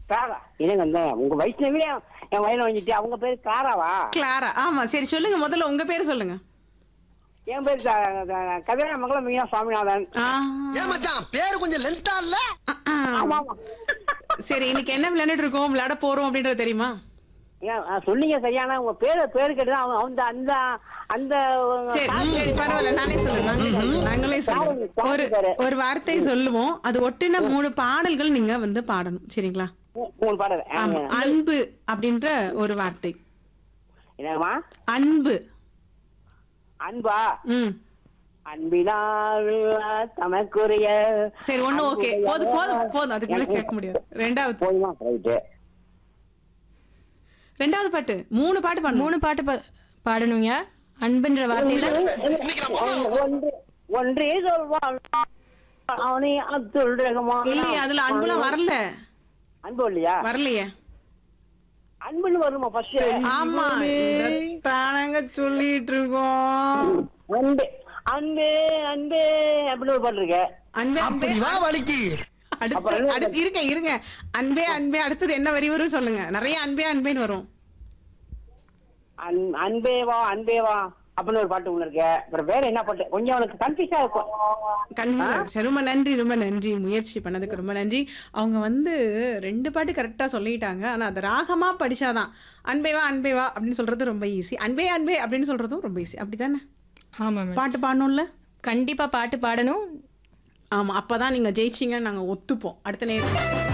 Clara இல்லைங்க இந்த உங்க வைஷ்ணவி என் வயல வாங்கிட்டு அவங்க பேர் கிளாராவா கிளாரா ஆமா சரி சொல்லுங்க முதல்ல உங்க பேர் சொல்லுங்க என் பேர் கதிரா மங்கலம் மீனா சுவாமிநாதன் ஆ, ஏன் மச்சான் பேரு கொஞ்சம் லென்த்தா இல்ல ஆ, ஆ. ஆமா ஆமா சரி இன்னைக்கு என்ன விளையாண்டுட்டு இருக்கோம் விளையாட போறோம் அப்படின்றது தெரியுமா ஏன், ஆ, சொன்னீங்க சரியான உங்க பேரு பேரு கேட்டுதான் அவங்க அந்த அந்த அந்த சரி சரி பரவாயில்ல நானே சொல்றேன் நாங்களே சொல்றோம் நாங்களே சொல்றோம் ஒரு ஒரு வார்த்தை சொல்லுவோம் அது ஒட்டுன மூணு பாடல்கள் நீங்க வந்து பாடணும் சரிங்களா மூணு பாடல் ஆமா அன்பு அப்படின்ற ஒரு வார்த்தை என்னம்மா அன்பு அன்பா ம் அன்பினால் தமக்குரிய சரி ஒண்ணு ஓகே போதும் போதும் போதும் அதுக்கு மேல கேட்க முடியாது ரெண்டாவது போதுமா ரைட்டு ரெண்டாவது பாட்டு மூணு பாட்டு பாடணும் மூணு பாட்டு பா- பாடணுங்க அன்புன்ற வார்த்தையில ஒன்று ஒன்றே சொல்வான் அவனே அப்துல் ரஹ்மான் இல்லையே அதுல அன்புலாம் வரல அன்பு இல்லையா வரலையே அன்புன்னு வருமா ஃபர்ஸ்ட் ஆமா தானங்க சொல்லிட்டு இருக்கோம் அன்பு அன்பே அன்பே அப்படின்னு ஒரு பாட்டு இருக்கு அன்பே அன்பே அப்படி வா வலிக்கு அடுத்து அடுத்து இருங்க இருங்க அன்பே அன்பே அடுத்தது என்ன வரி வரும் சொல்லுங்க நிறைய அன்பே அன்பேன்னு வரும் அன்- அன்பே வா அன்பே வா அப்படின்னு ஒரு பாட்டு ஒண்ணு இருக்கு அப்புறம் வேற என்ன பாட்டு கொஞ்சம் அவனுக்கு கன்ஃபியூஸா இருக்கும் கன்ஃபியூஸ் ரொம்ப நன்றி ரொம்ப நன்றி முயற்சி பண்ணதுக்கு ரொம்ப நன்றி அவங்க வந்து ரெண்டு பாட்டு கரெக்டா சொல்லிட்டாங்க ஆனா அது ராகமா படிச்சாதான் அன்பே வா அன்பே வா அப்படின்னு சொல்றது ரொம்ப ஈஸி அன்பே அன்பே அப்படின்னு சொல்றதும் ரொம்ப ஈஸி அப்படிதானே ஆமா மேம் பாட்டு பாடணும்ல கண்டிப்பா பாட்டு பாடணும் ஆமா அப்பதான் நீங்க ஜெயிச்சீங்கன்னு நாங்க ஒத்துப்போம் அடுத்த நேரம்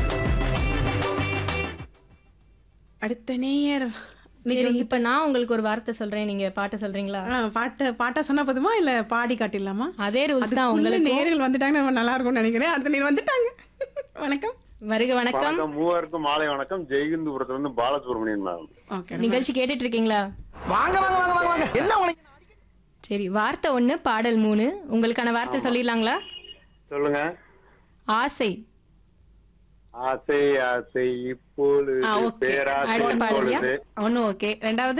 அடுத்த நேர் சரி இப்ப நான் உங்களுக்கு ஒரு வார்த்தை சொல்றேன் நீங்க பாட்டு சொல்றீங்களா ஆ, பாட்டு பாட்டா சொன்னா போதுமா இல்ல பாடி காட்டிடலாமா அதே ரூல்ஸ் தான் அதுக்குள்ள உங்களுக்கு நேர்கள் வந்துட்டாங்க நம்ம நல்லா இருக்கும்னு நினைக்கிறேன் அடுத்த நேர் வந்துட்டாங்க வணக்கம் வருக வணக்கம் வணக்கம் மூவருக்கும் மாலை வணக்கம் ஜெய்ஹிந்துபுரத்துல இருந்து பாலசுப்ரமணியன் மேம் ஓகே நிகழ்ச்சி கேட்டுட்டு இருக்கீங்களா வாங்க வாங்க வாங்க வாங்க வாங்க என்ன உனக்கு சரி வார்த்தை ஒண்ணு பாடல் மூணு உங்களுக்கான வார்த்தை சொல்லிடலாங்களா சொல்லுங்க ஆசை ஆசை ஆசை இப்பொழுது ஆ, okay. பேராசை அடுத்த பாடலையா? இப்பொழுது ஒண்ணு ஓகே ரெண்டாவது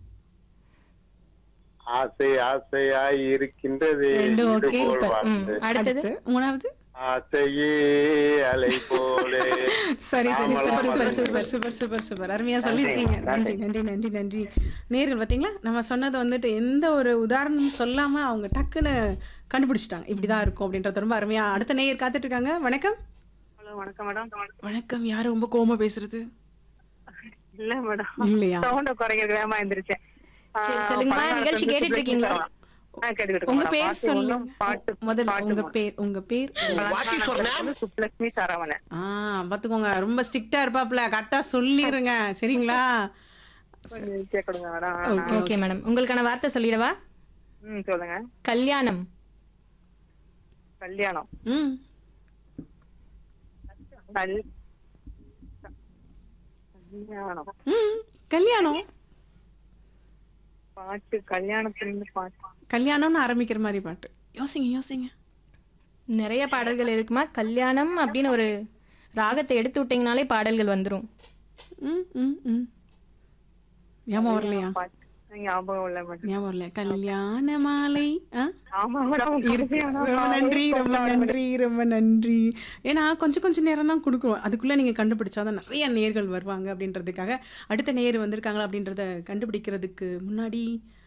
ஆசை ஆசையாய் இருக்கின்றது ரெண்டு இது okay. போல் ம், வாழ்ந்து. அடுத்தது அடுத்து மூணாவது ஆசையே அலை போலே சரி சரி ஆமாம், சூப்பர் ஆமாம். சூப்பர் சூப்பர் சூப்பர் சூப்பர் அருமையா சொல்லிருக்கீங்க நன்றி நன்றி நன்றி நன்றி நேர்கள் பாத்தீங்களா நம்ம சொன்னது வந்துட்டு எந்த ஒரு உதாரணம் சொல்லாம அவங்க டக்குன்னு கண்டுபிடிச்சிட்டாங்க இப்படிதான் இருக்கும் அப்படின்றது ரொம்ப அருமையா அடுத்த நேயர் காத்துட்டு இருக்காங்க வணக்கம் ஹலோ வணக்கம் மேடம் வணக்கம் யாரு ரொம்ப கோவமா பேசுறது இல்ல மேடம் இல்லையா சவுண்ட குறைக்கிறது வேகமா எந்திரிச்சேன் சரி, சொல்லுங்கம்மா, நிகழ்ச்சி கேட்டுட்டு இருக்கீங்களா? உங்க பேர் சொல்லுங்க பாட்டு முதல்ல உங்க பேர் உங்க பேர் வாட்டி சொன்னேன் சுப்லட்சுமி சரவணன் ஆ பாத்துக்கோங்க ரொம்ப ஸ்ட்ரிக்டா இருப்பாப்ல கரெக்டா சொல்லிருங்க சரிங்களா கொஞ்சம் கேட்கணுங்க மேடம் ஓகே மேடம் உங்களுக்கான வார்த்தை சொல்லிடவா ம் சொல்லுங்க கல்யாணம் கல்யாணம் ம் கல் கல்யாணம் ம் கல்யாணம் பாட்டு கல்யாணத்துல பாட்டு கல்யாணம்னு ஆரம்பிக்கிற மாதிரி பாட்டு யோசிங்க யோசிங்க நிறைய பாடல்கள் இருக்குமா கல்யாணம் அப்படின்னு ஒரு ராகத்தை எடுத்து விட்டீங்கனாலே பாடல்கள் வந்துரும் ம் ம் ம் ஞாபகம் வரலையா பாட்டு ஞாபகம் இல்ல மேடம் ஞாபகம் வரலையா கல்யாண மாலை ஆ ஆமா மேடம் இருக்கு ரொம்ப நன்றி ரொம்ப நன்றி ரொம்ப நன்றி ஏன்னா கொஞ்சம் கொஞ்சம் நேரம் தான் கொடுக்குறோம் அதுக்குள்ள நீங்க கண்டுபிடிச்சாதான் நிறைய நேர்கள் வருவாங்க அப்படின்றதுக்காக அடுத்த நேர் வந்திருக்காங்களா அப்படின்றத கண்டுபிடிக்கிறதுக்கு முன்னாடி